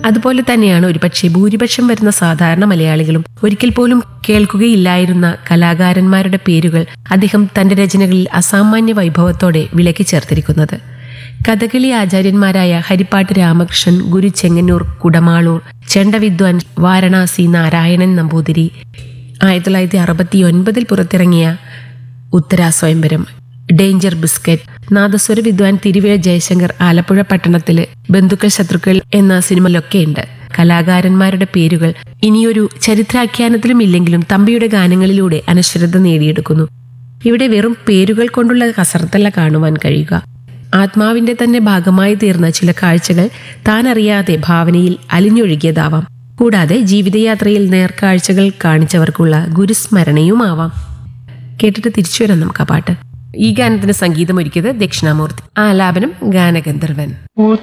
അതുപോലെ തന്നെയാണ് ഒരുപക്ഷെ ഭൂരിപക്ഷം വരുന്ന സാധാരണ മലയാളികളും ഒരിക്കൽ പോലും കേൾക്കുകയില്ലായിരുന്ന കലാകാരന്മാരുടെ പേരുകൾ അദ്ദേഹം തന്റെ രചനകളിൽ അസാമാന്യ വൈഭവത്തോടെ വിളക്കി ചേർത്തിരിക്കുന്നത് കഥകളി ആചാര്യന്മാരായ ഹരിപ്പാട്ട് രാമകൃഷ്ണൻ ഗുരു ചെങ്ങന്നൂർ കുടമാളൂർ ചെണ്ടവിദ്വാൻ വാരണാസി നാരായണൻ നമ്പൂതിരി ആയിരത്തി തൊള്ളായിരത്തി അറുപത്തി ഒൻപതിൽ പുറത്തിറങ്ങിയ ഉത്തരാ സ്വയംവരം ഡേഞ്ചർ ബിസ്ക്കറ്റ് നാദസ്വര വിദ്വാൻ തിരുവിഴ ജയശങ്കർ ആലപ്പുഴ പട്ടണത്തില് ബന്ധുക്കൾ ശത്രുക്കൾ എന്ന സിനിമയിലൊക്കെയുണ്ട് കലാകാരന്മാരുടെ പേരുകൾ ഇനിയൊരു ചരിത്രാഖ്യാനത്തിലും ഇല്ലെങ്കിലും തമ്പിയുടെ ഗാനങ്ങളിലൂടെ അനശ്വരത നേടിയെടുക്കുന്നു ഇവിടെ വെറും പേരുകൾ കൊണ്ടുള്ള കസർത്തല്ല കാണുവാൻ കഴിയുക ആത്മാവിന്റെ തന്നെ ഭാഗമായി തീർന്ന ചില കാഴ്ചകൾ താൻ അറിയാതെ ഭാവനയിൽ അലിഞ്ഞൊഴുകിയതാവാം കൂടാതെ ജീവിതയാത്രയിൽ നേർക്കാഴ്ചകൾ കാണിച്ചവർക്കുള്ള ഗുരുസ്മരണയുമാവാം കേട്ടിട്ട് തിരിച്ചു വരാം നമുക്ക് ആ പാട്ട് ഈ ഗാനത്തിന് സംഗീതം ഒരുക്കിയത് ദക്ഷിണാമൂർത്തി ആലാപനം ഗാനഗന്ധർവൻ